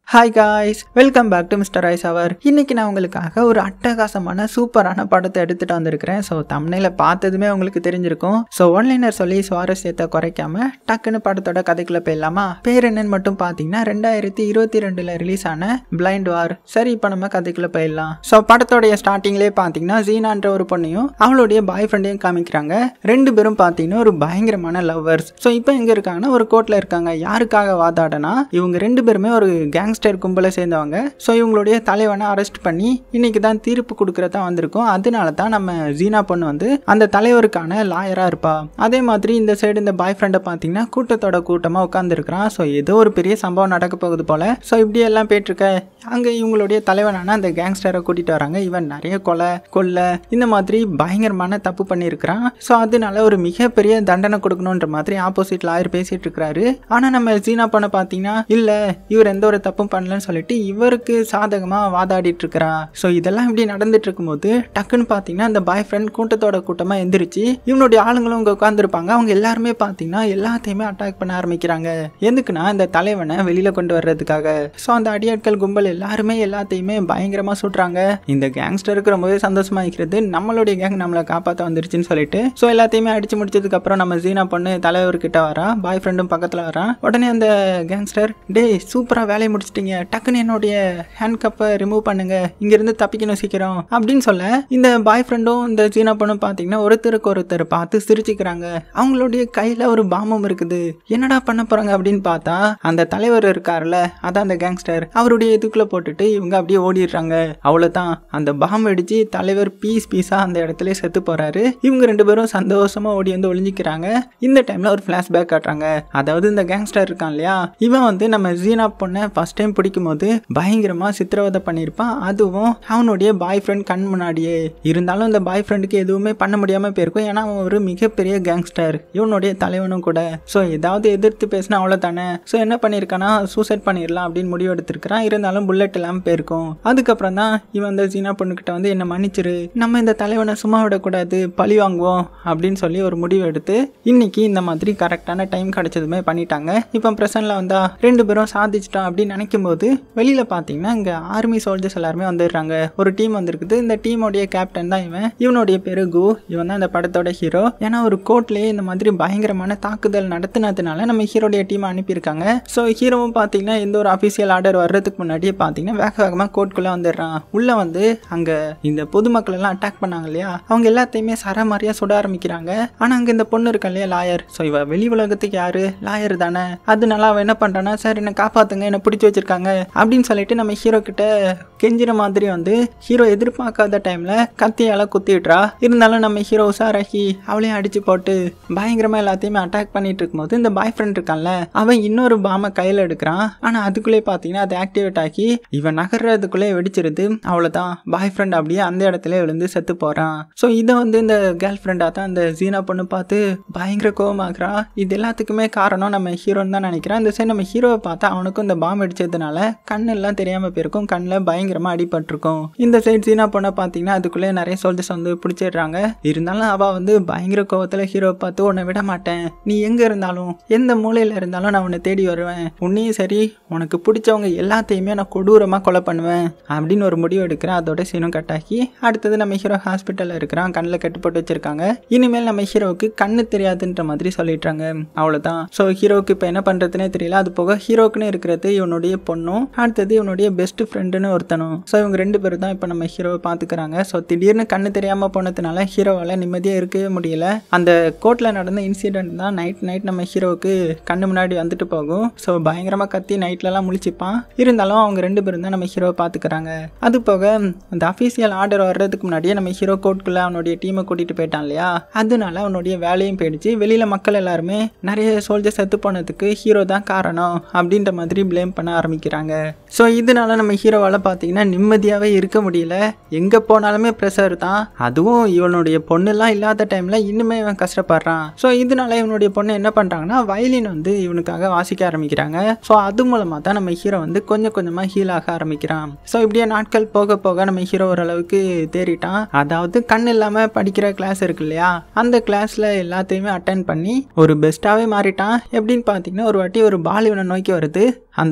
hi guys welcome back to mister ice அவர் இன்னைக்கு நான் உங்களுக்காக ஒரு அட்டகாசமான சூப்பரான படத்தை எடுத்துட்டு வந்திருக்கிறேன் ஸோ தமிழில் பார்த்ததுமே உங்களுக்கு தெரிஞ்சிருக்கும் ஸோ ஒன்லைனர் சொல்லி சுவாரஸ்யத்தை குறைக்காம டக்குன்னு படத்தோட கதைக்குள்ள போயிடலாமா பேர் என்னன்னு மட்டும் பார்த்தீங்கன்னா ரெண்டாயிரத்தி இருபத்தி ரெண்டுல ரிலீஸ் ஆன பிளைண்ட் வார் சரி இப்போ நம்ம கதைக்குள்ள போயிடலாம் ஸோ படத்தோடைய ஸ்டார்டிங்லேயே பார்த்தீங்கன்னா ஜீனான்ற ஒரு பொண்ணையும் அவளுடைய பாய் ஃப்ரெண்டையும் காமிக்கிறாங்க ரெண்டு பேரும் பார்த்தீங்கன்னா ஒரு பயங்கரமான லவ்வர்ஸ் ஸோ இப்போ எங்கே இருக்காங்கன்னா ஒரு கோர்ட்டில் இருக்காங்க யாருக்காக வாதாடனா இவங்க ரெண்டு பேருமே ஒரு கேங்ஸ்டர் கும்பலை சேர்ந்தவங்க ஸோ இவங்களுடைய தலைவனை அரெஸ்ட் பண்ணி இன்னைக்கு தான் தீர்ப்பு கொடுக்கறதா வந்திருக்கோம் அதனால தான் நம்ம ஜீனா பொண்ணு வந்து அந்த தலைவருக்கான லாயராக இருப்பா அதே மாதிரி இந்த சைடு இந்த பாய் ஃப்ரெண்டை பார்த்தீங்கன்னா கூட்டத்தோட கூட்டமாக உட்காந்துருக்கிறான் ஸோ ஏதோ ஒரு பெரிய சம்பவம் நடக்க போகுது போல ஸோ இப்படி எல்லாம் போயிட்டுருக்க அங்கே இவங்களுடைய தலைவனான அந்த கேங்ஸ்டரை கூட்டிட்டு வராங்க இவன் நிறைய கொலை கொள்ளை இந்த மாதிரி பயங்கரமான தப்பு பண்ணியிருக்கிறான் ஸோ அதனால ஒரு மிகப்பெரிய தண்டனை கொடுக்கணுன்ற மாதிரி ஆப்போசிட் லாயர் பேசிட்டு இருக்கிறாரு ஆனால் நம்ம ஜீனா பண்ண பார்த்தீங்கன்னா இல்லை இவர் எந்த ஒரு தப்பும் பண்ணலன்னு சொல்லிட்டு இவருக்கு சாதகமாக வாதாடிட்டு இருக்கிறா ஸோ இதெல்லாம் இப்படி நடந்துட்டு இருக்கும்போது டக்குன்னு பார்த்தீங்கன்னா அந்த பாய் ஃப்ரெண்ட் கூட்டத்தோட கூட்டமாக எந்திரிச்சு இவனுடைய ஆளுங்களும் அங்கே உட்காந்துருப்பாங்க அவங்க எல்லாருமே பார்த்தீங்கன்னா எல்லாத்தையுமே அட்டாக் பண்ண ஆரம்பிக்கிறாங்க எதுக்குன்னா இந்த தலைவனை வெளியில் கொண்டு வர்றதுக்காக ஸோ அந்த அடியாட்கள் கும்பல் எல்லாருமே எல்லாத்தையுமே பயங்கரமாக சுடுறாங்க இந்த கேங்ஸ்டருக்கு ரொம்பவே சந்தோஷமா இருக்கிறது நம்மளுடைய கேங் நம்மளை காப்பாற்ற வந்துருச்சுன்னு சொல்லிட்டு ஸோ எல்லாத்தையுமே அடிச்சு முடிச்சதுக்கு அப்புறம் நம்ம ஜீனா பொண்ணு தலைவர்கிட்ட வரா பாய் ஃப்ரெண்டும் பக்கத்தில் வரான் உடனே அந்த கேங்ஸ்டர் டேய் சூப்பராக வேலையை முடிச்சிட்டீங்க டக்குன்னு என்னுடைய ஹேண்ட் கப்பை ரிமூவ் பண்ணுங்க இங்கிருந்து தப்பிக்கணும் சீக்கிரம் அப்படின்னு சொல்ல இந்த பாய் ஃப்ரெண்டும் இந்த ஜீனா பொண்ணும் பார்த்தீங்கன்னா ஒருத்தருக்கு ஒருத்தர் பார்த்து சிரிச்சுக்கிறாங்க அவங்களுடைய கையில் ஒரு பாம்பம் இருக்குது என்னடா பண்ண போறாங்க அப்படின்னு பார்த்தா அந்த தலைவர் இருக்கார்ல அதான் அந்த கேங்ஸ்டர் அவருடைய இதுக்குள்ள போட்டுட்டு இவங்க அப்படியே ஓடிடுறாங்க அவ்வளோதான் அந்த பாம்பு அடிச்சு தலைவர் பீஸ் பீஸா அந்த இடத்துல செத்து போறாரு இவங்க ரெண்டு பேரும் சந்தோஷமா ஓடி வந்து ஒளிஞ்சிக்கிறாங்க இந்த டைம்ல ஒரு ஃபிளாஷ்பேக் காட்டுறாங்க அதாவது இந்த கேங்ஸ்டர் இருக்கான் இல்லையா இவன் வந்து நம்ம ஜீனா பொண்ணை ஃபர்ஸ்ட் டைம் பிடிக்கும் போது பயங்கரமா சித்திரவதை பண்ணியிருப்பான் அதுவும் அவனுடைய பாய் ஃப்ரெண்ட் கண் முன்னாடியே இருந்தாலும் இந்த பாய் ஃப்ரெண்டுக்கு எதுவுமே பண்ண முடியாம போயிருக்கும் ஏன்னா அவன் ஒரு மிகப்பெரிய கேங்ஸ்டர் இவனுடைய தலைவனும் கூட ஸோ ஏதாவது எதிர்த்து பேசினா அவ்வளோதானே ஸோ என்ன பண்ணியிருக்கானா சூசைட் பண்ணிடலாம் அப்படின்னு முடிவு எடுத்திருக்கிறான் இருந்தாலும் புல்லட் இல்லாமல் போயிருக்கும் அதுக்கப்புறம் தான் இவன் இந்த ஜீனா பொண்ணுக்கிட்ட வந்து என்ன மன்னிச்சிரு நம்ம இந்த தலைவனை சும்மா விடக்கூடாது பழி வாங்குவோம் அப்படின்னு சொல்லி ஒரு முடிவு எடுத்து இன்னைக்கு இந்த மாதிரி கரெக்டான டைம் கிடைச்சதுமே பண்ணிட்டாங்க இப்போ பிரசன்ல வந்தா ரெண்டு பேரும் சாதிச்சிட்டோம் அப்படின்னு நினைக்கும் போது வெளியில பார்த்தீங்கன்னா இங்கே ஆர்மி சோல்ஜர்ஸ் எல்லாருமே வந்துடுறாங்க ஒரு டீம் வந்திருக்குது இந்த டீமோடைய கேப்டன் தான் இவன் இவனுடைய பேரு கு இவன் தான் இந்த படத்தோட ஹீரோ ஏன்னா ஒரு கோர்ட்லேயே இந்த மாதிரி பயங்கரமான தாக்குதல் நடத்தினதுனால நம்ம ஹீரோடைய டீம் அனுப்பியிருக்காங்க ஸோ ஹீரோவும் பார்த்தீங்கன்னா எந்த ஒரு அஃபிஷியல் ஆர்டர் வர்றதுக்கு முன்னாடியே பார்த்தீங்கன்னா வேக வேகமாக கோர்ட்டுக்குள்ளே வந்துடுறான் உள்ளே வந்து அங்கே இந்த பொதுமக்கள் எல்லாம் அட்டாக் பண்ணாங்க இல்லையா அவங்க எல்லாத்தையுமே சரமாரியாக சுட ஆரம்பிக்கிறாங்க ஆனால் அங்கே இந்த பொண்ணு இருக்கா இல்லையா லாயர் ஸோ இவ வெளி உலகத்துக்கு யாரு லாயர் தானே அதனால அவன் என்ன பண்ணுறான்னா சார் என்னை காப்பாத்துங்க என்னை பிடிச்சி வச்சிருக்காங்க அப்படின்னு சொல்லிட்டு நம்ம ஹீரோ கிட்ட கெஞ்சிற மாதிரி வந்து ஹீரோ எதிர்பார்க்காத டைமில் கத்தியால் குத்திடுறா இருந்தாலும் நம்ம ஹீரோ உஷாராகி அவளையும் அடிச்சு போட்டு பயங்கரமாக எல்லாத்தையுமே அட்டாக் பண்ணிட்டு இருக்கும்போது இந்த பாய் ஃப்ரெண்ட் இருக்கான்ல அவன் இன்னொரு பாமை கையில் எடுக்கிறான் ஆனால் அதுக்குள்ளே பார்த்தீங்கன்னா அது ஆக்டிவேட் ஆகி இவன் நகர்றதுக்குள்ளே வெடிச்சிருது அவ்வளோதான் பாய் ஃப்ரெண்ட் அப்படியே அந்த இடத்துல விழுந்து செத்து போகிறான் ஸோ இதை வந்து இந்த கேர்ள் ஃப்ரெண்டாக தான் இந்த ஜீனா பொண்ணு பார்த்து பயங்கர கோவமாகறா இது எல்லாத்துக்குமே காரணம் நம்ம ஹீரோன்னு தான் நினைக்கிறேன் இந்த சைடு நம்ம ஹீரோவை பார்த்தா அவனுக்கும் இந்த பாம் அடிச்சதுனால கண்ணெல்லாம் தெரியாமல் போயிருக்கும் கண்ணில் பயங்கரமாக அடிபட்டிருக்கும் இந்த சைடு சீனா பொண்ணை பார்த்தீங்கன்னா அதுக்குள்ளே நிறைய சோல்ஜர்ஸ் வந்து பிடிச்சிடுறாங்க இருந்தாலும் அவள் வந்து பயங்கர கோவத்தில் ஹீரோவை பார்த்து உன்னை விட மாட்டேன் நீ எங்கே இருந்தாலும் எந்த மூலையில் இருந்தாலும் நான் உன்னை தேடி வருவேன் உன்னையும் சரி உனக்கு பிடிச்சவங்க எல்லாத்தையுமே நான் கொடூரமாக கொலை பண்ணுவேன் அப்படின்னு ஒரு முடிவு எடுக்கிறேன் அதோட சீனும் கட்டாக்கி அடுத்தது நம்ம ஹீரோ ஹாஸ்பிட்டலில் இருக்கிறான் கண்ணில் கட்டுப்பட்டு வச்சிருக்காங்க இனிமேல் நம்ம ஹீரோவுக்கு கண்ணு தெரியாதுன்ற மாதிரி சொல்லிட்டாங்க அவ்வளோதான் ஸோ ஹீரோவுக்கு இப்போ என்ன பண்ணுறதுனே தெரியல அது போக ஹீரோக்குன்னு இருக்கிறது இவனுடைய பொண்ணும் அடுத்தது இவனுடைய பெஸ்ட் ஃப்ரெண்டுன்னு ஒருத்தனும் ஸோ இவங்க ரெண்டு பேரும் தான் இப்போ நம்ம ஹீரோவை பார்த்துக்கிறாங்க ஸோ திடீர்னு கண்ணு தெரியாமல் போனதுனால ஹீரோவால் நிம்மதியாக இருக்கவே முடியல அந்த கோர்ட்டில் நடந்த இன்சிடென்ட் தான் நைட் நைட் நம்ம ஹீரோவுக்கு கண்ணு முன்னாடி வந்துட்டு போகும் ஸோ பயங்கரமாக கத்தி நைட்லலாம் முழிச்சுப்பான் இருந்தாலும் அவங்க ரெண்டு பேரும் தான் நம்ம ஹீரோவை பார்த்துக்கிறாங்க அது போக அந்த அஃபீஷியல் ஆர்டர் வர்றதுக்கு முன்னாடியே நம்ம ஹீரோ கோர்ட்டுக்குள்ளே அவனுடைய டீமை கூட்டிகிட்டு போயிட்டான் இல்லையா அதனால அவனுடைய வேலையும் போயிடுச்சு வெளியில் மக்கள் எல்லாருமே நிறைய சோல்ஜர் செத்து போனதுக்கு ஹீரோ தான் காரணம் அப்படின்ற மாதிரி ப்ளேம் பண்ண ஆரம்பிக்கிறாங்க ஸோ இதனால நம்ம ஹீரோவால் பார்த்தீங்கன்னா நிம்மதியாகவே இருக்க முடியல எங்கே போனாலுமே ப்ரெஷர் தான் அதுவும் இவனுடைய பொண்ணுலாம் இல்லாத டைமில் இன்னுமே இவன் கஷ்டப்படுறான் ஸோ இதனால இவனுடைய பொண்ணு என்ன பண்ணுறாங்கன்னா வயலின் வந்து இவனுக்காக வாசிக்க ஆரம்பிக்கிறாங்க ஸோ அது மூலமாக தான் நம்ம ஹீரோ வந்து கொஞ்சம் கொஞ்சமாக ஹீல் ஆக ஆரம்பிக்கிறான் ஸோ இப்படியே நாட்கள் போக போக நம்ம ஹீரோ ஓரளவுக்கு தேறிட்டான் அதாவது கண் இல்லாமல் படிக்கிற கிளாஸ் இருக்கு இல்லையா அந்த கிளாஸில் எல்லாத்தையுமே அட்டன் பண்ணி ஒரு பெஸ்ட்டாகவே மாறிட்டான் எப்படின்னு பார்த்தீங்கன்னா ஒரு வாட்டி ஒரு பால் இவனை நோக்கி வருது அந்த சவுண்டை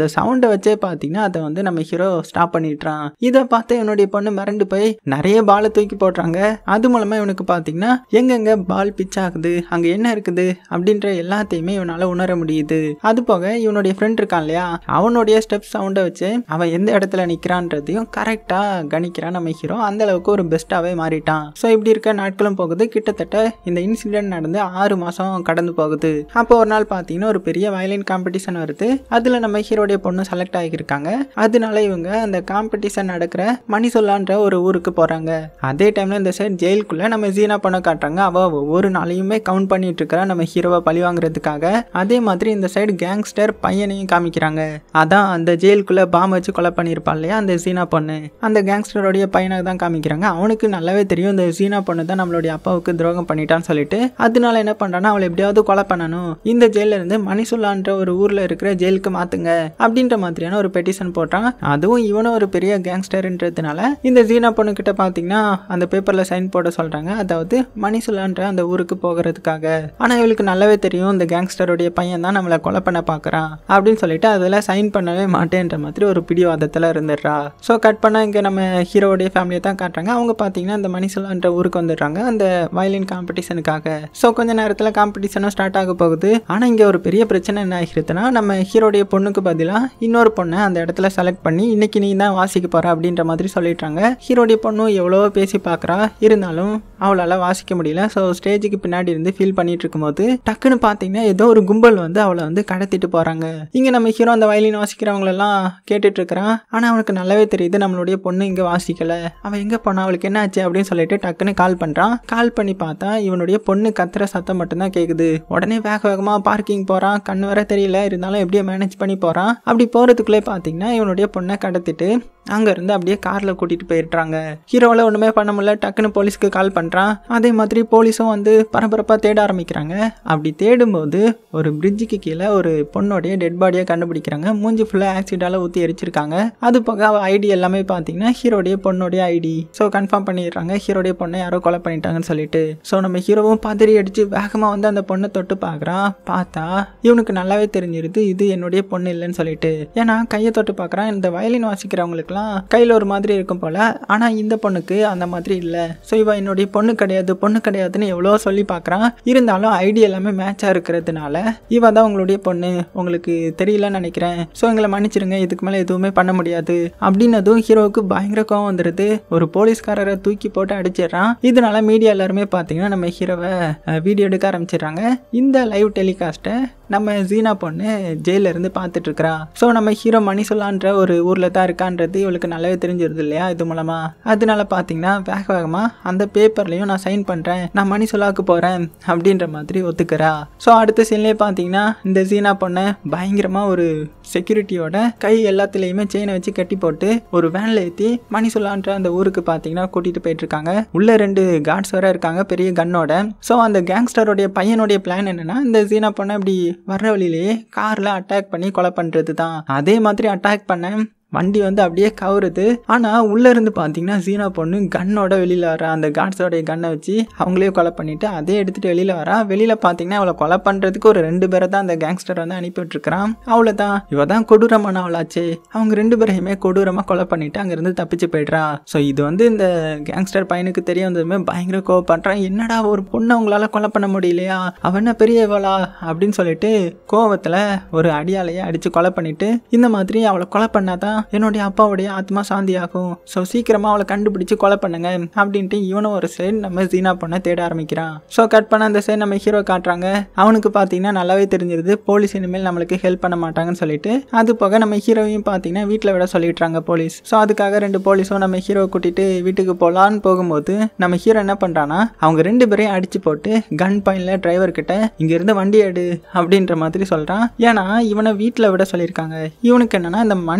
சவுண்டை வச்சே பார்த்தீங்கன்னா அதை வந்து நம்ம ஹீரோ ஸ்டாப் பண்ணிடுறான் இதை பார்த்து இவனுடைய பொண்ணு மிரண்டு போய் நிறைய பாலை தூக்கி போடுறாங்க அது மூலமா இவனுக்கு பார்த்தீங்கன்னா எங்கெங்க பால் பிச் ஆகுது அங்க என்ன இருக்குது அப்படின்ற எல்லாத்தையுமே இவனால உணர முடியுது அது போக இவனுடைய ஃப்ரெண்ட் இருக்கான் இல்லையா அவனுடைய ஸ்டெப் சவுண்டை வச்சு அவன் எந்த இடத்துல நிற்கிறான்றதையும் கரெக்டாக கணிக்கிறான் நம்ம ஹீரோ அந்த அளவுக்கு ஒரு பெஸ்ட்டாகவே மாறிட்டான் ஸோ இப்படி இருக்க நாட்களும் போகுது கிட்டத்தட்ட இந்த இன்சிடென்ட் நடந்து ஆறு மாதம் கடந்து போகுது அப்போ ஒரு நாள் பார்த்தீங்கன்னா ஒரு பெரிய வயலின் காம்படிஷன் வருது அதில் நம்ம ஹீரோடைய பொண்ணு செலக்ட் ஆகியிருக்காங்க அதனால இவங்க அந்த காம்படிஷன் நடக்கிற மணிசொல்லான்ற ஒரு ஊருக்கு போகிறாங்க அதே டைமில் இந்த சைடு ஜெயிலுக்குள்ளே நம்ம ஜீனா பொண்ணை காட்டுறாங்க அவள் ஒவ்வொரு நாளையுமே கவுண்ட் பண்ணிட்டு இருக்கிறா நம்ம ஹீரோவை பழி வாங்குறதுக்காக அதே மாதிரி இந்த சைடு கேங்ஸ்டர் பையனையும் காமிக்கிறாங்க அதான் அந்த ஜெயிலுக்குள்ளே பாம்பு வச்சு கொலை பண்ணியிருப்பாள் இல்லையா அந்த ஜீனா பொண்ணு அந்த கேங்ஸ்டருடைய பையனை தான் காமிக்கிறாங்க அவனுக்கு நல்லாவே தெரியும் இந்த ஜீனா பொண்ணு தான் நம்மளுடைய அப்பாவுக்கு துரோகம் பண்ணிட்டான்னு சொல்லிட்டு அதனால என்ன பண்ணுறான்னா அவளை எப்படியாவது கொலை பண்ணணும் இந்த ஜெயில இருந்து மணிசுல்லான்ற ஒரு ஊரில் இருக்கிற ஜெயிலுக்கு மாற்றுங்க அப்படின்ற மாதிரியான ஒரு பெட்டிஷன் போட்டான் அதுவும் இவனும் ஒரு பெரிய கேங்ஸ்டர்ன்றதுனால இந்த ஜீனா பொண்ணு கிட்ட பார்த்தீங்கன்னா அந்த பேப்பரில் சைன் போட சொல்கிறாங்க அதாவது மணிசுல்லான்ற அந்த ஊருக்கு போகிறதுக்காக ஆனால் இவளுக்கு நல்லாவே தெரியும் இந்த கேங்ஸ்டருடைய பையன் தான் நம்மளை கொலை பண்ண பார்க்குறான் அப்படின்னு சொல்லிட்டு அதில் சைன் பண்ணவே மாட்டேன்ற மாதிரி ஒரு பிடிவாதத்தில் இருந்துடுறா ஸோ கட் பண்ணால் இங்கே நம்ம ஹீரோடைய ஃபேமிலியை தான் காட்டுறாங்க அவங்க பார்த்தீங்கன்னா இந்த மணிசுல்லான்ற ஊருக்கு வந்துடுறாங்க அந்த வயலின் காம்படிஷனுக்காக ஸோ கொஞ்ச நேரத்தில் காம்படிஷனும் ஸ்டார்ட் ஆக போகுது ஆனால் இங்கே ஒரு பெரிய பிரச்சனை என்ன ஆகிருதுன்னா நம்ம ஹீரோடைய பொண்ணுக்கு பதிலாக இன்னொரு பொண்ணை அந்த இடத்துல செலக்ட் பண்ணி இன்னைக்கு நீ தான் வாசிக்க போற அப்படின்ற மாதிரி சொல்லிட்டாங்க ஹீரோடைய பொண்ணும் எவ்வளவோ பேசி பார்க்குறா இருந்தாலும் அவளால் வாசிக்க முடியல ஸோ ஸ்டேஜுக்கு பின்னாடி இருந்து ஃபீல் பண்ணிட்டு இருக்கும்போது டக்குன்னு பார்த்தீங்கன்னா ஏதோ ஒரு கும்பல் வந்து அவளை வந்து கடத்திட்டு போகிறாங்க இங்கே நம்ம ஹீரோ அந்த வயலின் வாசிக்கிறவங்களெல்லாம் கேட்டுட்டு இருக்கிறான் ஆனால் அவனுக்கு நல்லாவே தெரியுது நம்மளுடைய பொண்ணு இங்கே வாசிக்கல அவள் எங்கே போனா அவளுக்கு என்ன ஆச்சு அப்படின்னு சொல்லிட்டு டக்குன்னு கால் பண்ணுறான் கால் பண்ணி பார்த்தா இவனுடைய பொண்ணு கத்துற சத்தம் மட்டும்தான் கேட்குது உடனே வேக வேகமாக பார்க்கிங் போகிறான் கண்ணு வர தெரியல இருந்தாலும் எப்படியோ மேனேஜ் பண்ணி போகிறான் அப்படி போகிறதுக்குள்ளே பார்த்தீங்கன்னா இவனுடைய பொண்ணை கடத்திட்டு அங்கேருந்து அப்படியே காரில் கூட்டிகிட்டு போயிடுறாங்க ஹீரோவில் ஒன்றுமே பண்ண முடியல டக்குன்னு போலீஸ்க்கு கால் பண்ணுறான் அதே மாதிரி போலீஸும் வந்து பரபரப்பாக தேட ஆரம்பிக்கிறாங்க அப்படி தேடும்போது ஒரு பிரிட்ஜுக்கு கீழே ஒரு பொண்ணோடைய டெட் பாடியை கண்டுபிடிக்கிறாங்க மூஞ்சி ஃபுல்லாக ஆக்சிடால ஊற்றி எரிச்சிருக்காங்க அது போக அவள் ஐடி எல்லாமே பார்த்தீங்கன்னா ஹீரோடைய பொண்ணோடைய ஐடி ஸோ கன்ஃபார்ம் பண்ணிடுறாங்க ஹீரோடைய பொண்ணை யாரோ கொலை பண்ணிட்டாங்கன்னு சொல்லிட்டு ஸோ நம்ம ஹீரோவும் பதறி அடித்து வேகமாக வந்து அந்த பொண்ணை தொட்டு பார்க்குறான் பார்த்தா இவனுக்கு நல்லாவே தெரிஞ்சிருது இது என்னுடைய பொண்ணு இல்லைன்னு சொல்லிட்டு ஏன்னா கையை தொட்டு பார்க்குறான் இந்த வயலின் வாசிக்கிறவங்களுக்குலாம் கையில் ஒரு மாதிரி இருக்கும் போல ஆனால் இந்த பொண்ணுக்கு அந்த மாதிரி இல்லை ஸோ இவ என்னுடைய பொண்ணு கிடையாது பொண்ணு கிடையாதுன்னு எவ்வளோ சொல்லி பார்க்குறான் இருந்தாலும் ஐடி எல்லாமே மேட்சாக இருக்கிறதுனால இவ தான் உங்களுடைய பொண்ணு உங்களுக்கு தெரியலன்னு நினைக்கிறேன் ஸோ எங்களை மன்னிச்சிருங்க இதுக்கு மேலே எதுவுமே பண்ண முடியாது அப்படின்னதும் ஹீரோவுக்கு பயங்கர கோவம் வந்துடுது ஒரு போலீஸ்காரரை தூக்கி போட்டு அடிச்சிடுறான் இதனால மீடியா எல்லாருமே பார்த்தீங்கன்னா நம்ம ஹீரோவை வீடியோ எடுக்க ஆரம்பிச்சிடுறாங்க இந்த லைவ் டெலிகாஸ்ட்டை நம்ம ஜீனா பொண்ணு ஜெயில இருந்து பார்த்துட்டு இருக்கிறா ஸோ நம்ம ஹீரோ மணிசொல்லான்ற ஒரு ஊரில் தான் இருக்கான்றது இவளுக்கு நல்லாவே தெரிஞ்சிருது இல்லையா இது மூலமா அதனால பார்த்தீங்கன்னா வேக வேகமாக அந்த பேப்பர்லையும் நான் சைன் பண்ணுறேன் நான் மணிசொல்லாவுக்கு போகிறேன் அப்படின்ற மாதிரி ஒத்துக்கிறா ஸோ அடுத்த சீன்லேயே பார்த்தீங்கன்னா இந்த ஜீனா பொண்ணை பயங்கரமாக ஒரு செக்யூரிட்டியோட கை எல்லாத்துலேயுமே செயினை வச்சு கட்டி போட்டு ஒரு வேனில் ஏற்றி மணிசொல்லான்ற அந்த ஊருக்கு பார்த்தீங்கன்னா கூட்டிகிட்டு போயிட்டு இருக்காங்க உள்ள ரெண்டு கார்ட்ஸ் வர இருக்காங்க பெரிய கன்னோட ஸோ அந்த கேங்ஸ்டருடைய பையனுடைய பிளான் என்னன்னா இந்த ஜீனா பொண்ணை இப்படி வர்ற வழியிலேயே காரில் அட்டாக் பண்ணி கொலை பண்ணுறது தான் அதே மாதிரி அட்டாக் பண்ண வண்டி வந்து அப்படியே கவுருது ஆனால் உள்ளே இருந்து பார்த்தீங்கன்னா ஜீனா பொண்ணு கன்னோட வெளியில் வரா அந்த காட்ஸோடைய கன்னை வச்சு அவங்களே கொலை பண்ணிட்டு அதே எடுத்துகிட்டு வெளியில் வரா வெளியில் பார்த்தீங்கன்னா அவளை கொலை பண்ணுறதுக்கு ஒரு ரெண்டு பேரை தான் அந்த கேங்ஸ்டர் வந்து அனுப்பி விட்டுருக்கிறான் அவளை தான் இவ தான் கொடூரமான அவளாச்சே அவங்க ரெண்டு பேரையுமே கொடூரமாக கொலை பண்ணிட்டு அங்கேருந்து தப்பிச்சு போயிடுறா ஸோ இது வந்து இந்த கேங்ஸ்டர் பையனுக்கு தெரிய வந்ததுமே பயங்கர கோவப்படுறான் என்னடா ஒரு பொண்ணை அவங்களால கொலை பண்ண முடியலையா அவன் என்ன பெரியவளா அப்படின்னு சொல்லிட்டு கோவத்தில் ஒரு அடியாலையே அடித்து கொலை பண்ணிட்டு இந்த மாதிரி அவளை கொலை பண்ணாதான் என்னுடைய அப்பாவுடைய ஆத்மா சாந்தியாகும் ஸோ சீக்கிரமாக அவளை கண்டுபிடிச்சு கொலை பண்ணுங்க அப்படின்ட்டு இவனும் ஒரு சைடு நம்ம ஜீனா பொண்ணை தேட ஆரம்பிக்கிறான் ஸோ கட் பண்ண அந்த சைடு நம்ம ஹீரோ காட்டுறாங்க அவனுக்கு பார்த்தீங்கன்னா நல்லாவே தெரிஞ்சிருது போலீஸ் இனிமேல் நம்மளுக்கு ஹெல்ப் பண்ண மாட்டாங்கன்னு சொல்லிட்டு அது போக நம்ம ஹீரோவையும் பார்த்தீங்கன்னா வீட்டில் விட சொல்லிடுறாங்க போலீஸ் ஸோ அதுக்காக ரெண்டு போலீஸும் நம்ம ஹீரோவை கூட்டிட்டு வீட்டுக்கு போகலான்னு போகும்போது நம்ம ஹீரோ என்ன பண்ணுறான்னா அவங்க ரெண்டு பேரையும் அடிச்சு போட்டு கன் பாயிண்ட்ல டிரைவர் கிட்ட இங்கிருந்து வண்டி எடு அப்படின்ற மாதிரி சொல்கிறான் ஏன்னா இவனை வீட்டில் விட சொல்லியிருக்காங்க இவனுக்கு என்னன்னா இந்த மணி சொல்லான்ற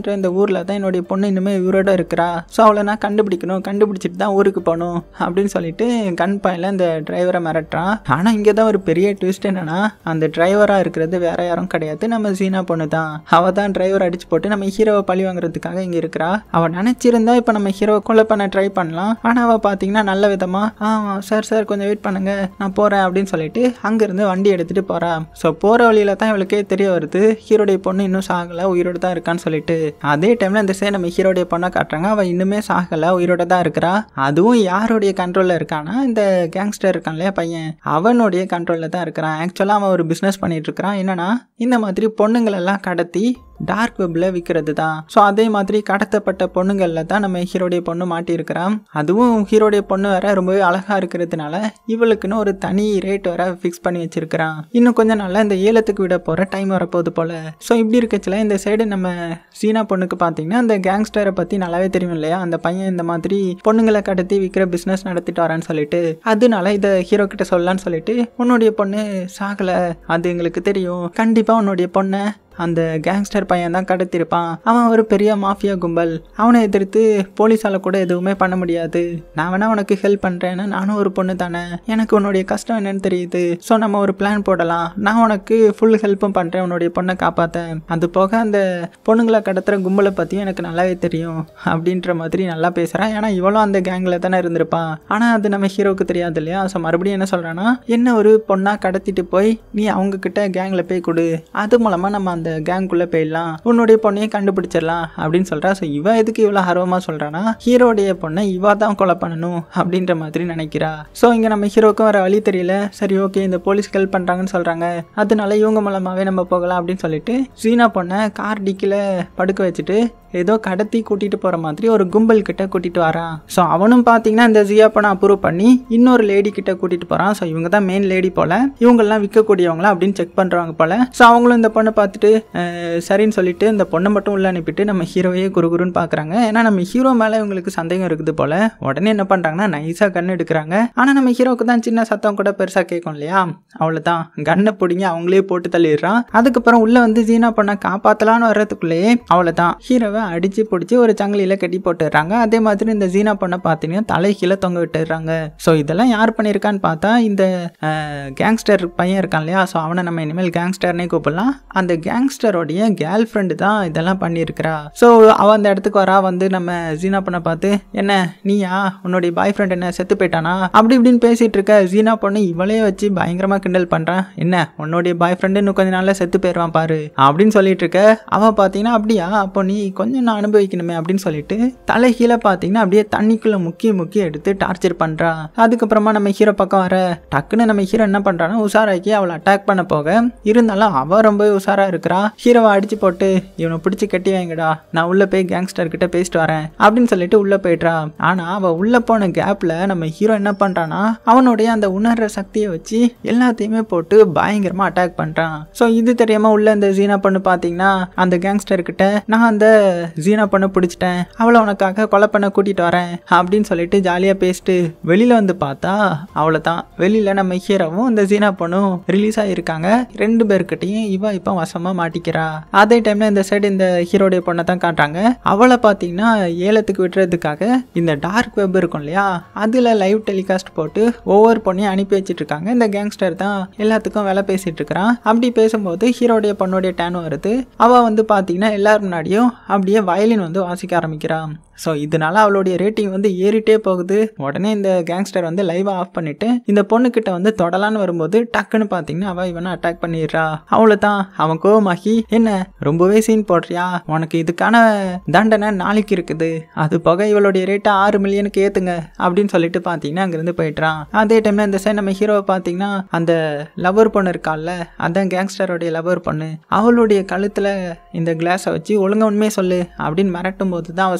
அப்படின்ற இந்த ஊரில் தான் என்னுடைய பொண்ணு இனிமேல் இவரோட இருக்கிறா ஸோ அவளை நான் கண்டுபிடிக்கணும் கண்டுபிடிச்சிட்டு தான் ஊருக்கு போகணும் அப்படின்னு சொல்லிட்டு கன் பாயில் இந்த டிரைவரை மிரட்டுறான் ஆனால் இங்கே தான் ஒரு பெரிய ட்விஸ்ட் என்னன்னா அந்த டிரைவராக இருக்கிறது வேற யாரும் கிடையாது நம்ம சீனா பொண்ணு தான் அவள் தான் டிரைவர் அடிச்சு போட்டு நம்ம ஹீரோவை பழி வாங்குறதுக்காக இங்கே இருக்கிறா அவள் நினச்சிருந்தா இப்போ நம்ம ஹீரோவை கொலை பண்ண ட்ரை பண்ணலாம் ஆனால் அவள் பார்த்தீங்கன்னா நல்ல விதமாக ஆ சார் சார் கொஞ்சம் வெயிட் பண்ணுங்க நான் போகிறேன் அப்படின்னு சொல்லிட்டு அங்கேருந்து வண்டி எடுத்துகிட்டு போகிறா ஸோ போகிற வழியில தான் இவளுக்கே தெரிய வருது ஹீரோடைய பொண்ணு இன்னும் சாகலை உயிரோடு தான் இருக்கான்னு சொல்லிட்டு அதே டைமில் இந்த சைடு நம்ம ஹீரோடைய பொண்ணை காட்டுறாங்க அவள் இன்னுமே சாகலை உயிரோட தான் இருக்கிறா அதுவும் யாருடைய கண்ட்ரோலில் இருக்கானா இந்த கேங்ஸ்டர் இருக்கான் இல்லையா பையன் அவனுடைய கண்ட்ரோலில் தான் இருக்கிறான் ஆக்சுவலாக அவன் ஒரு பிஸ்னஸ் பண்ணிட்டு இருக்கிறான் என்னன்னா இந்த மாதிரி பொண்ணுங்களெல்லாம் கடத்தி டார்க் வெப்பில் விற்கிறது தான் ஸோ அதே மாதிரி கடத்தப்பட்ட பொண்ணுங்களில் தான் நம்ம ஹீரோடைய பொண்ணு மாட்டியிருக்கிறான் அதுவும் ஹீரோடைய பொண்ணு வேற ரொம்பவே அழகாக இருக்கிறதுனால இவளுக்குன்னு ஒரு தனி ரேட் வேற ஃபிக்ஸ் பண்ணி வச்சிருக்கிறான் இன்னும் கொஞ்சம் நாளில் இந்த ஏலத்துக்கு விட போகிற டைம் வரப்போகுது போல் ஸோ இப்படி இருக்கச்சில இந்த சைடு நம்ம சீனா பொண்ணுக்கு பார்த்தீங்கன்னா அந்த கேங்ஸ்டரை பற்றி நல்லாவே தெரியும் இல்லையா அந்த பையன் இந்த மாதிரி பொண்ணுங்களை கடத்தி விற்கிற பிஸ்னஸ் நடத்திட்டு வரான்னு சொல்லிட்டு அதனால இதை ஹீரோ கிட்ட சொல்லலான்னு சொல்லிட்டு உன்னுடைய பொண்ணு சாகலை அது எங்களுக்கு தெரியும் கண்டிப்பாக உன்னுடைய பொண்ணை அந்த கேங்ஸ்டர் பையன் தான் கடத்திருப்பான் அவன் ஒரு பெரிய மாஃபியா கும்பல் அவனை எதிர்த்து போலீஸால கூட எதுவுமே பண்ண முடியாது நான் வேணா உனக்கு ஹெல்ப் பண்றேன் நானும் ஒரு பொண்ணு தானே எனக்கு உன்னுடைய கஷ்டம் என்னன்னு தெரியுது ஸோ நம்ம ஒரு பிளான் போடலாம் நான் உனக்கு ஃபுல் ஹெல்ப்பும் பண்றேன் உன்னுடைய பொண்ணை காப்பாத்த அது போக அந்த பொண்ணுங்களை கடத்துற கும்பலை பத்தியும் எனக்கு நல்லாவே தெரியும் அப்படின்ற மாதிரி நல்லா பேசுறான் ஏன்னா இவளும் அந்த கேங்ல தானே இருந்திருப்பான் ஆனா அது நம்ம ஹீரோவுக்கு தெரியாது இல்லையா ஸோ மறுபடியும் என்ன சொல்றான்னா என்ன ஒரு பொண்ணா கடத்திட்டு போய் நீ அவங்க கிட்ட கேங்ல போய் கொடு அது மூலமா நம்ம அந்த கேங்குள்ளே போயிடலாம் உன்னுடைய பொண்ணையும் கண்டுபிடிச்சிடலாம் அப்படின்னு சொல்கிறா ஸோ இவ எதுக்கு இவ்வளோ ஆர்வமாக சொல்கிறானா ஹீரோடைய பொண்ணை இவ தான் கொலை பண்ணணும் அப்படின்ற மாதிரி நினைக்கிறா ஸோ இங்கே நம்ம ஹீரோவுக்கும் வர வழி தெரியல சரி ஓகே இந்த போலீஸ் ஹெல்ப் பண்ணுறாங்கன்னு சொல்கிறாங்க அதனால இவங்க மூலமாகவே நம்ம போகலாம் அப்படின்னு சொல்லிட்டு சீனா பொண்ணை கார் டிக்கில் படுக்க வச்சுட்டு ஏதோ கடத்தி கூட்டிட்டு போற மாதிரி ஒரு கும்பல் கிட்ட கூட்டிட்டு வரான் ஸோ அவனும் பார்த்தீங்கன்னா இந்த ஜியா பணம் அப்ரூவ் பண்ணி இன்னொரு லேடி கிட்ட கூட்டிட்டு போறான் ஸோ இவங்க தான் மெயின் லேடி போல இவங்கெல்லாம் விற்கக்கூடியவங்களா அப்படின்னு செக் பண்றவங்க போல ஸோ அவங்களும் இந்த பொண்ணை பார்த்துட்டு அஹ், சரின்னு சொல்லிட்டு இந்த பொண்ணை மட்டும் உள்ள அனுப்பிட்டு நம்ம ஹீரோவையே குறுகுறுன்னு பார்க்குறாங்க ஏன்னா நம்ம ஹீரோ மேலே இவங்களுக்கு சந்தேகம் இருக்குது போல உடனே என்ன பண்றாங்கன்னா நைஸாக கன் எடுக்கிறாங்க ஆனால் நம்ம ஹீரோவுக்கு தான் சின்ன சத்தம் கூட பெருசாக கேட்கும் இல்லையா அவ்வளோதான் கன்னை பிடிங்கி அவங்களே போட்டு தள்ளிடுறான் அதுக்கப்புறம் உள்ள வந்து ஜீனா பொண்ணை காப்பாத்தலான்னு வர்றதுக்குள்ளேயே அவ்வளோதான் ஹீரோவை அடிச்சு பிடிச்சி ஒரு சங்கிலியில் கட்டி போட்டுடுறாங்க அதே மாதிரி இந்த ஜீனா பொண்ணை பார்த்தீங்கன்னா தலை கீழே தொங்க விட்டுடுறாங்க ஸோ இதெல்லாம் யார் பண்ணியிருக்கான்னு பார்த்தா இந்த கேங்ஸ்டர் பையன் இருக்கான் இல்லையா ஸோ அவனை நம்ம இனிமேல் கேங்ஸ்டர்னே கூப்பிடலாம் அந்த கேங்ஸ்டரோடைய கேர்ள் ஃப்ரெண்டு தான் இதெல்லாம் பண்ணியிருக்கிறா ஸோ அவன் அந்த இடத்துக்கு வரா வந்து நம்ம ஜீனா பொண்ணை பார்த்து என்ன நீயா உன்னுடைய பாய் ஃப்ரெண்ட் என்ன செத்து போயிட்டானா அப்படி இப்படின்னு பேசிட்டு இருக்க ஜீனா பொண்ணு இவளே வச்சு பயங்கரமாக கிண்டல் பண்ணுறான் என்ன உன்னுடைய பாய் ஃப்ரெண்டு இன்னும் கொஞ்ச நாள்ல செத்து போயிடுவான் பாரு அப்படின்னு சொல்லிட்டு இருக்க அவன் பார்த்தீங்கன்னா அப்படியா அப்போ நீ கொஞ்சம் நான் அனுபவிக்கணுமே அப்படின்னு சொல்லிட்டு தலை கீழே பார்த்தீங்கன்னா அப்படியே தண்ணிக்குள்ள முக்கி முக்கி எடுத்து டார்ச்சர் பண்றா அதுக்கப்புறமா நம்ம ஹீரோ பக்கம் வர டக்குன்னு நம்ம ஹீரோ என்ன பண்றான்னா உஷாராக்கி அவளை அட்டாக் பண்ண போக இருந்தாலும் அவ ரொம்ப உஷாரா இருக்கிறா ஹீரோவை அடிச்சு போட்டு இவனை பிடிச்சி கட்டி வைங்கடா நான் உள்ள போய் கேங்ஸ்டர் கிட்ட பேசிட்டு வரேன் அப்படின்னு சொல்லிட்டு உள்ள போயிடுறா ஆனா அவ உள்ள போன கேப்ல நம்ம ஹீரோ என்ன பண்றானா அவனுடைய அந்த உணர்ற சக்தியை வச்சு எல்லாத்தையுமே போட்டு பயங்கரமா அட்டாக் பண்றான் ஸோ இது தெரியாம உள்ள இந்த ஜீனா பொண்ணு பாத்தீங்கன்னா அந்த கேங்ஸ்டர் கிட்ட நான் அந்த ஜீனா பொண்ணை பிடிச்சிட்டேன் அவளை உனக்காக கொலை பண்ண கூட்டிட்டு வரேன் அப்படின்னு சொல்லிட்டு ஜாலியா பேசிட்டு வெளியில வந்து பார்த்தா அவ்வளவுதான் வெளியில நம்ம ஹீரோவும் இந்த ஜீனா பொண்ணும் ரிலீஸ் ஆகியிருக்காங்க ரெண்டு பேர்கிட்டையும் இவ இப்போ வசமா மாட்டிக்கிறா அதே டைம்ல இந்த சைடு இந்த ஹீரோடைய பொண்ணை தான் காட்டுறாங்க அவளை பார்த்தீங்கன்னா ஏலத்துக்கு விட்டுறதுக்காக இந்த டார்க் வெப் இருக்கும் இல்லையா அதுல லைவ் டெலிகாஸ்ட் போட்டு ஒவ்வொரு பொண்ணையும் அனுப்பி வச்சிட்டு இருக்காங்க இந்த கேங்ஸ்டர் தான் எல்லாத்துக்கும் வேலை பேசிட்டு இருக்கிறான் அப்படி பேசும்போது ஹீரோடைய பொண்ணுடைய டேன் வருது அவ வந்து பார்த்தீங்கன்னா எல்லாரும் முன்னாடியும் அப்படியே வயலின் வந்து வாசிக்க ஆரம்பிக்கிறான் ஸோ இதனால அவளுடைய ரேட்டிங் வந்து ஏறிட்டே போகுது உடனே இந்த கேங்ஸ்டர் வந்து லைவ் ஆஃப் பண்ணிட்டு இந்த பொண்ணுக்கிட்ட வந்து தொடலான்னு வரும்போது டக்குன்னு பார்த்தீங்கன்னா அவ இவனை அட்டாக் பண்ணிடுறா அவ்வளோதான் அவன் கோவமாகி என்ன ரொம்பவே சீன் போடுறியா உனக்கு இதுக்கான தண்டனை நாளைக்கு இருக்குது அது போக இவளுடைய ரேட்டை ஆறு மில்லியனுக்கு ஏத்துங்க அப்படின்னு சொல்லிட்டு பார்த்தீங்கன்னா அங்கேருந்து போயிட்டுறான் அதே டைம்ல இந்த சைடு நம்ம ஹீரோவை பார்த்தீங்கன்னா அந்த லவர் பொண்ணு இருக்கால்ல அதான் கேங்ஸ்டரோடைய லவர் பொண்ணு அவளுடைய கழுத்துல இந்த கிளாஸை வச்சு ஒழுங்கா உண்மையை சொல்லு அப்படின்னு மிரட்டும் போது தான் அவ சொல்றா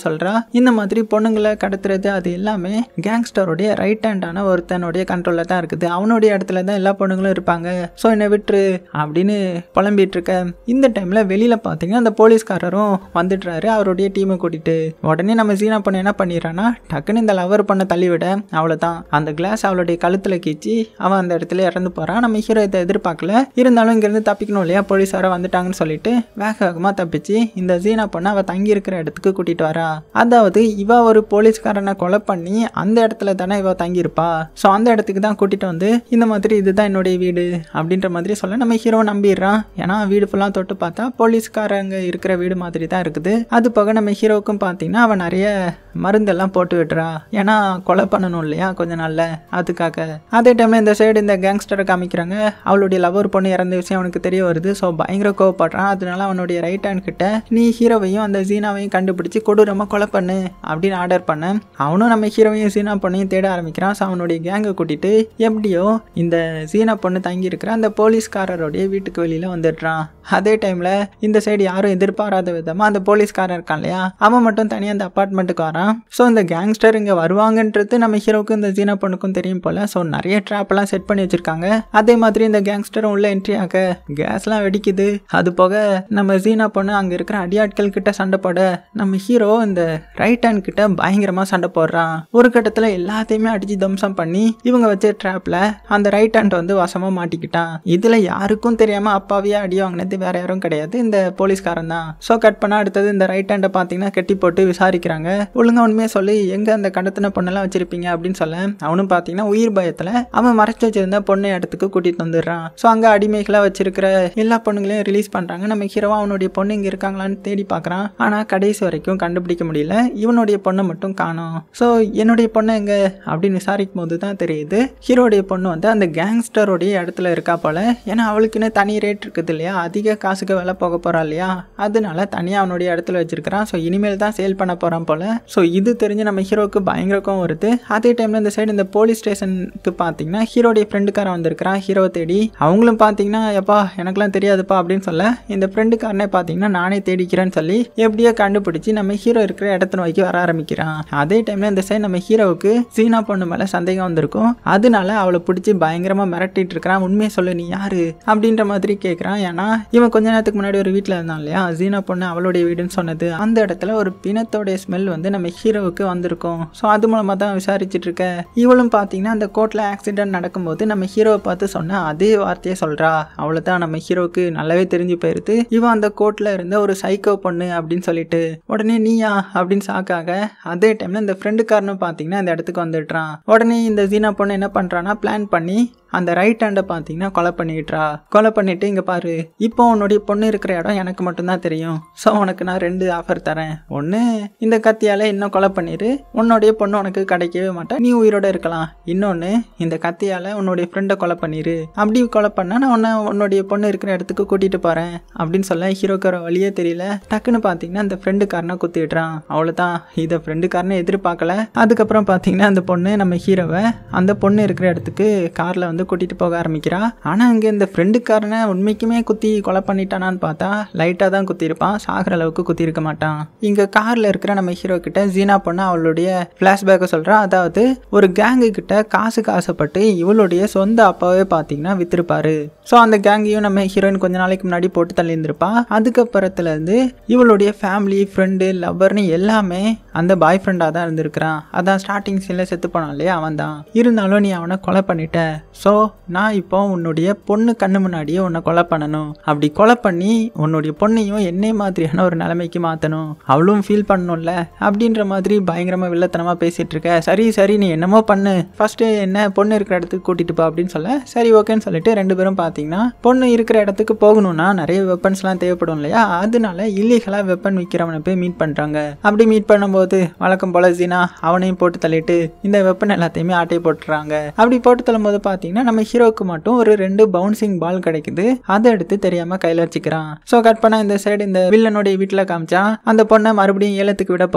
இந்த மாதிரி பொண்ணுங்களை கடத்துறது அது எல்லாமே கேங்ஸ்டருடைய ரைட் ஹேண்டான ஒருத்தனுடைய கண்ட்ரோலில் தான் இருக்குது அவனுடைய இடத்துல தான் எல்லா பொண்ணுங்களும் இருப்பாங்க ஸோ என்னை விட்டுரு அப்படின்னு புலம்பிட்டு இருக்க இந்த டைமில் வெளியில் பார்த்தீங்கன்னா அந்த போலீஸ்காரரும் வந்துடுறாரு அவருடைய டீமை கூட்டிட்டு உடனே நம்ம சீனா பொண்ணு என்ன பண்ணிடுறான்னா டக்குன்னு இந்த லவர் பண்ண தள்ளிவிட அவ்வளோதான் அந்த கிளாஸ் அவளுடைய கழுத்தில் கீச்சி அவன் அந்த இடத்துல இறந்து போகிறான் நம்ம ஹீரோ இதை எதிர்பார்க்கல இருந்தாலும் இங்கேருந்து தப்பிக்கணும் இல்லையா போலீஸார வந்துட்டாங்கன்னு சொல்லிட்டு வேக வேகமாக தப்பிச்சு இந்த சீனா பொண்ணை அவள் தங்கி இருக்கிற இடத்துக்கு கூட்டிட்டு வரா அதாவது இவ ஒரு போலீஸ்காரனை கொலை பண்ணி அந்த இடத்துல தானே இவ தங்கியிருப்பா ஸோ அந்த இடத்துக்கு தான் கூட்டிட்டு வந்து இந்த மாதிரி இதுதான் என்னுடைய வீடு அப்படின்ற மாதிரி சொல்ல நம்ம ஹீரோ நம்பிடுறான் ஏன்னா வீடு ஃபுல்லாக தொட்டு பார்த்தா போலீஸ்காரங்க இருக்கிற வீடு மாதிரி தான் இருக்குது அது போக நம்ம ஹீரோவுக்கும் பார்த்தீங்கன்னா அவன் நிறைய மருந்தெல்லாம் போட்டு விட்டுறா ஏன்னா கொலை பண்ணணும் இல்லையா கொஞ்ச நாள்ல அதுக்காக அதே டைம்ல இந்த சைடு இந்த கேங்ஸ்டரை காமிக்கிறாங்க அவளுடைய லவர் பொண்ணு இறந்த விஷயம் அவனுக்கு தெரிய வருது ஸோ பயங்கர கோவப்படுறான் அதனால அவனுடைய ரைட் ஹேண்ட் கிட்ட நீ ஹீரோவையும் அந்த ஜீனாவையும் கண்டுபிடிச்சு கொடூரமாக கொலை பண்ணு அப்படின்னு ஆர்டர் பண்ண அவனும் நம்ம ஹீரோவையும் சீனா பொண்ணையும் தேட ஆரம்பிக்கிறான் ஸோ அவனுடைய கேங்கை கூட்டிட்டு எப்படியோ இந்த சீனா பொண்ணு தங்கி இருக்கிற அந்த போலீஸ்காரருடைய வீட்டுக்கு வெளியில வந்துடுறான் அதே டைம்ல இந்த சைடு யாரும் எதிர்பாராத விதமா அந்த போலீஸ்காரன் இருக்கான் இல்லையா அவன் மட்டும் தனியாக அந்த அப்பார்ட்மெண்ட்டுக்கு வரான் ஸோ இந்த கேங்ஸ்டர் இங்கே வருவாங்கன்றது நம்ம ஹீரோவுக்கும் இந்த ஜீனா பொண்ணுக்கும் தெரியும் போல ஸோ நிறைய ட்ராப்லாம் செட் பண்ணி வச்சிருக்காங்க அதே மாதிரி இந்த கேங்ஸ்டரும் உள்ள என்ட்ரி ஆக கேஸ்லாம் வெடிக்குது அது போக நம்ம ஜீனா பொண்ணு அங்கே இருக்கிற அடியாட்கள் கிட்ட சண்டை போட நம்ம ஹீரோ இந்த ரைட் ஹேண்ட் கிட்ட பயங்கரமாக சண்டை போடுறான் ஒரு கட்டத்தில் எல்லாத்தையுமே அடிச்சு தம்சம் பண்ணி இவங்க வச்ச ட்ராப்ல அந்த ரைட் ஹேண்ட் வந்து வசமாக மாட்டிக்கிட்டான் இதில் யாருக்கும் தெரியாமல் அப்பாவியா அடி வாங்கினது வேற யாரும் கிடையாது இந்த போலீஸ்காரன் தான் ஸோ கட் பண்ண அடுத்தது இந்த ரைட் ஹேண்டை பார்த்தீங்கன்னா கட்டி போட்டு விசாரிக்கிறாங்க ஒழுங்கா உண்மையாக சொல்லி எங்கே அந்த கடத்தின பொண்ணெல்லாம் வச்சிருப்பீங்க அப்படின்னு சொல்ல அவனும் பார்த்தீங்கன்னா உயிர் பயத்தில் அவன் மறைச்சு வச்சிருந்த பொண்ணை இடத்துக்கு கூட்டிட்டு வந்துடுறான் ஸோ அங்கே அடிமைகளாக வச்சிருக்கிற எல்லா பொண்ணுங்களையும் ரிலீஸ் பண்ணுறாங்க நம்ம ஹீரோவா அவனுடைய பொண்ணு இங்கே இருக்காங்களான்னு தேடி பார்க்குறான் ஆனால் கடைசி வரைக்கும் கண்டுபிடிக்க முடியல இவனுடைய பொண்ணை மட்டும் காணோம் ஸோ என்னுடைய பொண்ணை எங்கே அப்படின்னு விசாரிக்கும் போது தான் தெரியுது ஹீரோடைய பொண்ணு வந்து அந்த கேங்ஸ்டருடைய இடத்துல இருக்கா போல ஏன்னா அவளுக்குன்னு தனி ரேட் இருக்குது இல்லையா அதிக காசுக்கு வேலை போக போறா இல்லையா அதனால தனியாக அவனுடைய இடத்துல வச்சிருக்கிறான் ஸோ இனிமேல் தான் சேல் பண்ண போகிறான் போல ஸோ இது தெரிஞ்சு நம்ம ஹீரோவுக்கு பயங்கர கோவம் வருது அதே டைமில் இந்த சைடு இந்த போலீஸ் ஸ்டேஷனுக்கு பார்த்தீங்கன்னா ஹீரோடைய ஃப்ரெண்டுக்காரன் வந்திருக்கிறான் ஹீரோவை தேடி அவங்களும் பார்த்தீங்கன்னா எப்பா எனக்குலாம் தெரியாதுப்பா அப்படின்னு சொல்ல இந்த ஃப்ரெண்டுக்காரனே பார்த்தீங்கன்னா நானே தேடிக்கிறேன்னு சொல்லி எப்படியோ கண்டுபிடிச்சி நம்ம ஹீரோ இருக்கிற இடத்த நோக்கி வர ஆரம்பிக்கிறான் அதே டைமில் இந்த சைடு நம்ம ஹீரோவுக்கு சீனா பொண்ணு மேலே சந்தேகம் வந்திருக்கும் அதனால அவளை பிடிச்சி பயங்கரமாக மிரட்டிட்டு இருக்கிறான் உண்மையை சொல்லு நீ யாரு அப்படின்ற மாதிரி கேட்குறான் ஏன்னா இவன் கொஞ்ச நேரத்துக்கு முன்னாடி ஒரு வீட்டில் இருந்தான் இல்லையா ஜீனா பொண்ணு அவளுடைய வீடுன்னு சொன்னது அந்த இடத்துல ஒரு பிணத்தோடைய ஸ்மெல் வந்து நம்ம ஹீரோவுக்கு வந்திருக்கும் ஸோ அது மூலமாக தான் விசாரிச்சுட்டு இருக்க இவளும் பார்த்தீங்கன்னா அந்த கோர்ட்டில் ஆக்சிடென்ட் நடக்கும்போது நம்ம ஹீரோவை பார்த்து சொன்ன அதே வார்த்தையை சொல்கிறா அவளை தான் நம்ம ஹீரோவுக்கு நல்லாவே தெரிஞ்சு போயிருது இவன் அந்த கோர்ட்டில் இருந்த ஒரு சைக்கோ பொண்ணு அப்படின்னு சொல்லிட்டு உடனே நீயா அப்படின்னு சாக்காக அதே டைமில் இந்த ஃப்ரெண்டுக்காரனும் பார்த்தீங்கன்னா இந்த இடத்துக்கு வந்துடுறான் உடனே இந்த ஜீனா பொண்ணு என்ன பண்ணுறான்னா பிளான் பண்ணி அந்த ரைட் ஹேண்டை பார்த்தீங்கன்னா கொலை பண்ணிக்கிட்டா கொலை பண்ணிட்டு இங்கே பாரு இப்போ உன்னுடைய பொண்ணு இருக்கிற இடம் எனக்கு மட்டும்தான் தெரியும் ஸோ உனக்கு நான் ரெண்டு ஆஃபர் தரேன் ஒன்று இந்த கத்தியால் இன்னும் கொலை பண்ணிடு உன்னுடைய பொண்ணு உனக்கு கிடைக்கவே மாட்டா நீ உயிரோட இருக்கலாம் இன்னொன்று இந்த கத்தியால் உன்னுடைய ஃப்ரெண்டை கொலை பண்ணிடு அப்படி கொலை பண்ணால் நான் உன்னை உன்னுடைய பொண்ணு இருக்கிற இடத்துக்கு கூட்டிகிட்டு போகிறேன் அப்படின்னு சொல்ல ஹீரோக்கு வர வழியே தெரியல டக்குன்னு பார்த்தீங்கன்னா அந்த ஃப்ரெண்டுக்காரனை குத்திடுறான் அவ்வளோதான் இதை ஃப்ரெண்டுக்காரனை எதிர்பார்க்கல அதுக்கப்புறம் பார்த்தீங்கன்னா அந்த பொண்ணு நம்ம ஹீரோவை அந்த பொண்ணு இருக்கிற இடத்துக்கு காரில் வந்து கூட்டிகிட்டு போக ஆரம்பிக்கிறா ஆனால் அங்கே இந்த ஃப்ரெண்டுக்காரனை உண்மைக்குமே குத்தி கொலை பண்ணிட்டானான்னு பார்த்தா லைட்டாக தான் குத்திருப்பான் சாகிற அளவுக்கு குத்திருக்க மாட்டான் இங்கே காரில் இருக்கிற நம்ம ஹீரோ கிட்ட ஜீனா பொண்ணு அவளுடைய ஃப்ளாஷ்பேக்கை சொல்கிறா அதாவது ஒரு கேங்கு கிட்ட காசுக்கு ஆசைப்பட்டு இவளுடைய சொந்த அப்பாவே பார்த்தீங்கன்னா வித்திருப்பாரு ஸோ அந்த கேங்கையும் நம்ம ஹீரோயின் கொஞ்ச நாளைக்கு முன்னாடி போட்டு தள்ளியிருந்திருப்பா அதுக்கப்புறத்துலேருந்து இவளுடைய ஃபேமிலி ஃப்ரெண்டு லவ்வர்னு எல்லாமே அந்த பாய் ஃப்ரெண்டாக தான் இருந்திருக்கிறான் அதான் ஸ்டார்டிங் சீனில் செத்து போனான் இல்லையா அவன் தான் இருந்தாலும் நீ அவனை கொலை பண்ணிட்ட ஸோ நான் இப்போ உன்னுடைய பொண்ணு கண்ணு முன்னாடியே உன்னை கொலை பண்ணணும் அப்படி கொலை பண்ணி உன்னுடைய பொண்ணையும் என்னை மாதிரியான ஒரு நிலைமைக்கு மாற்றணும் அவளும் ஃபீல் பண்ணணும்ல அப்படின்ற மாதிரி பயங்கரமாக வில்லத்தனமாக பேசிகிட்டு இருக்க சரி சரி நீ என்னமோ பண்ணு ஃபஸ்ட்டு என்ன பொண்ணு இருக்கிற இடத்துக்கு கூட்டிட்டு போ அப்படின்னு சொல்ல சரி ஓகேன்னு சொல்லிட்டு ரெண்டு பேரும் பார்த்தீங்கன்னா பொண்ணு இருக்கிற இடத்துக்கு போகணும்னா நிறைய வெப்பன்ஸ்லாம் தேவைப்படும் இல்லையா அதனால இல்லீகலாக வெப்பன் விற்கிறவனை போய் மீட் பண்ணுறாங்க அப்படி மீட் பண்ணும்போது வழக்கம் போல ஜீனா அவனையும் போட்டு தள்ளிட்டு இந்த வெப்பன் எல்லாத்தையுமே ஆட்டை போட்டுறாங்க அப்படி போட்டு தள்ளும்போது பார்த்தீங்கன்னா நம்ம ஹீரோவுக்கு மட்டும் ஒரு ரெண்டு பவுன்சிங் பால் கிடைக்குது அதை எடுத்து தெரியாம கையில் வச்சுக்கிறான் ஸோ கட் பண்ண இந்த சைடு இந்த வில்லனுடைய வீட்டில் காமிச்சான் அந்த பொண்ணை மறுபடியும் ஏலத்துக்கு விட போறான் ஸோ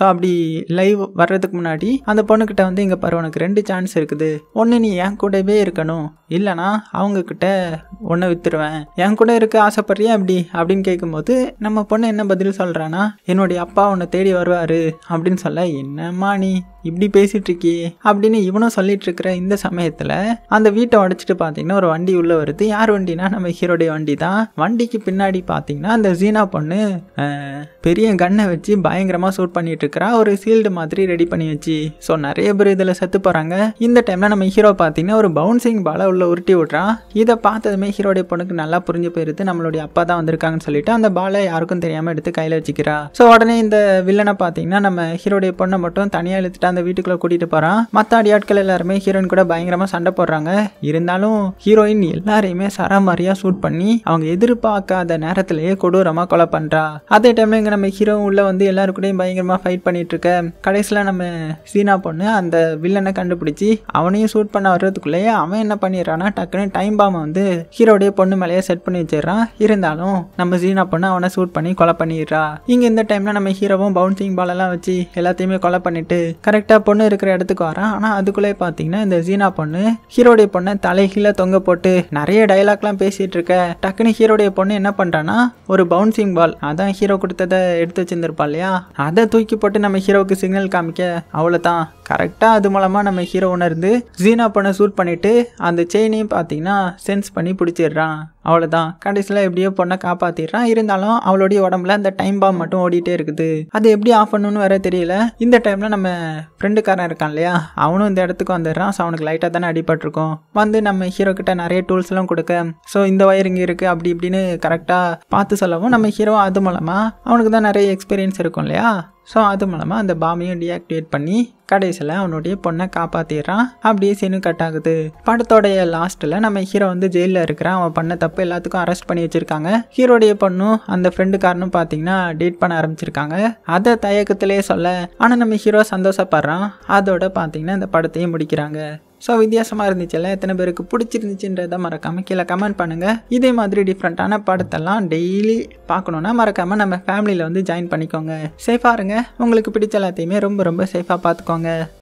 அப்படி லைவ் வர்றதுக்கு முன்னாடி அந்த பொண்ணுக்கிட்ட வந்து இங்கே பாரு உனக்கு ரெண்டு சான்ஸ் இருக்குது ஒன்று நீ என் கூடவே இருக்கணும் இல்லைனா அவங்க கிட்ட ஒன்றை வித்துருவேன் என் கூட இருக்க ஆசைப்படுறியா அப்படி அப்படின்னு கேட்கும்போது நம்ம பொண்ணு என்ன பதில் சொல்கிறான்னா என்னுடைய அப்பா உன்னை தேடி வருவார் அப்படின்னு சொல்ல என்னம்மா நீ இப்படி பேசிட்டு இருக்கியே அப்படின்னு இவனும் சொல்லிட்டு இருக்கிற இந்த சமயத்தில் அந்த வீட்டை உடைச்சிட்டு பார்த்தீங்கன்னா ஒரு வண்டி உள்ள வருது யார் வண்டினா நம்ம ஹீரோடைய வண்டி தான் வண்டிக்கு பின்னாடி பார்த்தீங்கன்னா அந்த ஜீனா பொண்ணு அஹ், பெரிய கன்னை வச்சு பயங்கரமாக ஷூட் பண்ணிட்டு இருக்கிறா ஒரு சீல்டு மாதிரி ரெடி பண்ணி வச்சு ஸோ நிறைய பேர் இதில் செத்து போகிறாங்க இந்த டைமில் நம்ம ஹீரோ பார்த்தீங்கன்னா ஒரு பவுன்சிங் பாலை உள்ள உருட்டி விட்றான் இதை பார்த்ததுமே ஹீரோடைய பொண்ணுக்கு நல்லா புரிஞ்சு போயிருது நம்மளுடைய அப்பா தான் வந்திருக்காங்கன்னு சொல்லிட்டு அந்த பாலை யாருக்கும் தெரியாமல் எடுத்து கையில் வச்சுக்கிறா ஸோ உடனே இந்த வில்லனை பார்த்தீங்கன்னா நம்ம ஹீரோடைய பொண்ணை மட்டும் தனியாக இழுத்துட்டு அந்த வீட்டுக்குள்ளே கூட்டிகிட்டு போகிறான் மற்ற அடியாட்கள் எல்லாருமே ஹீரோயின் கூட பயங்கரமாக சண்டை போடுறாங்க இருந்தாலும் ஹீரோயின் எல்லாரையுமே சரமாரியாக ஷூட் பண்ணி அவங்க எதிர்பார்க்காத நேரத்திலேயே கொடூரமாக கொலை பண்ணுறா அதே டைமில் இங்கே நம்ம ஹீரோ உள்ள வந்து எல்லாரு கூடயும் பயங்கரமாக ஃபைட் பண்ணிட்டு இருக்க கடைசியில் நம்ம சீனா பொண்ணு அந்த வில்லனை கண்டுபிடிச்சி அவனையும் ஷூட் பண்ண வர்றதுக்குள்ளேயே அவன் என்ன பண்ணிடுறான்னா டக்குன்னு டைம் பாம்பை வந்து ஹீரோடைய பொண்ணு மேலேயே செட் பண்ணி வச்சிடுறான் இருந்தாலும் நம்ம சீனா பொண்ணு அவனை ஷூட் பண்ணி கொலை பண்ணிடுறா இங்கே இந்த டைமில் நம்ம ஹீரோவும் பவுன்சிங் பாலெல்லாம் வச்சு எல்லாத்தையுமே கொலை பண்ணிட்டு கரெக்டாக பொண்ணு இருக்கிற இடத்துக்கு வரான் ஆனால் அதுக்குள்ளே பார்த்தீங்கன்னா இந்த ஜீனா பொண்ணு ஹீரோடைய பொண்ணை தலைகீழ தொங்க போட்டு நிறைய டைலாக்லாம் பேசிட்டு இருக்க டக்குன்னு ஹீரோடைய பொண்ணு என்ன பண்ணுறான்னா ஒரு பவுன்சிங் பால் அதான் ஹீரோ கொடுத்ததை எடுத்து வச்சிருந்திருப்பா இல்லையா அதை தூக்கி போட்டு நம்ம ஹீரோவுக்கு சிக்னல் காமிக்க அவ்வளோதான் கரெக்டாக அது மூலமாக நம்ம ஹீரோ உணர்ந்து ஜீனா பொண்ணை ஷூட் பண்ணிட்டு அந்த செயினையும் பார்த்தீங்கன்னா சென்ஸ் பண்ணி பிடிச்சிடுறான் அவ்வளோதான் கடைசியில் எப்படியோ பொண்ணை காப்பாற்றிடுறான் இருந்தாலும் அவளுடைய உடம்புல அந்த டைம் பாம் மட்டும் ஓடிட்டே இருக்குது அது எப்படி ஆஃப் பண்ணணும்னு வேற தெரியல இந்த டைமில் நம்ம ஃப்ரெண்டுக்காரன் இருக்கான் இல்லையா அவனும் இந்த இடத்துக்கு வந்துடுறான் ஸோ அவனுக்கு லைட்டாக தானே அடிபட்டிருக்கும் வந்து நம்ம ஹீரோ கிட்ட நிறைய டூல்ஸ்லாம் கொடுக்க ஸோ இந்த ஒயர் இங்கே இருக்குது அப்படி இப்படின்னு கரெக்டாக பார்த்து சொல்லவும் நம்ம ஹீரோ அது மூலமாக அவனுக்கு தான் நிறைய எக்ஸ்பீரியன்ஸ் இருக்கும் இல்லையா ஸோ அது மூலமாக அந்த பாமையும் டீஆக்டிவேட் பண்ணி கடைசியில் அவனுடைய பொண்ணை காப்பாற்றிடுறான் அப்படியே சீனு கட் ஆகுது படத்தோடைய லாஸ்ட்டில் நம்ம ஹீரோ வந்து ஜெயிலில் இருக்கிறான் அவன் பண்ண தப்பு எல்லாத்துக்கும் அரெஸ்ட் பண்ணி வச்சுருக்காங்க ஹீரோடைய பொண்ணும் அந்த ஃப்ரெண்டுக்காரனும் பார்த்தீங்கன்னா டேட் பண்ண ஆரம்பிச்சிருக்காங்க அதை தயக்கத்திலே சொல்ல ஆனால் நம்ம ஹீரோ சந்தோஷப்படுறான் அதோட பார்த்தீங்கன்னா இந்த படத்தையும் முடிக்கிறாங்க ஸோ வித்தியாசமாக இருந்துச்சுல்ல எத்தனை பேருக்கு பிடிச்சிருந்துச்சுன்றதை மறக்காமல் கீழே கமெண்ட் பண்ணுங்கள் இதே மாதிரி டிஃப்ரெண்ட்டான படத்தெல்லாம் டெய்லி பார்க்கணுன்னா மறக்காமல் நம்ம ஃபேமிலியில் வந்து ஜாயின் பண்ணிக்கோங்க சேஃபாக இருங்க உங்களுக்கு பிடிச்ச எல்லாத்தையுமே ரொம்ப ரொம்ப சேஃபாக பார்த்துக்கோங்க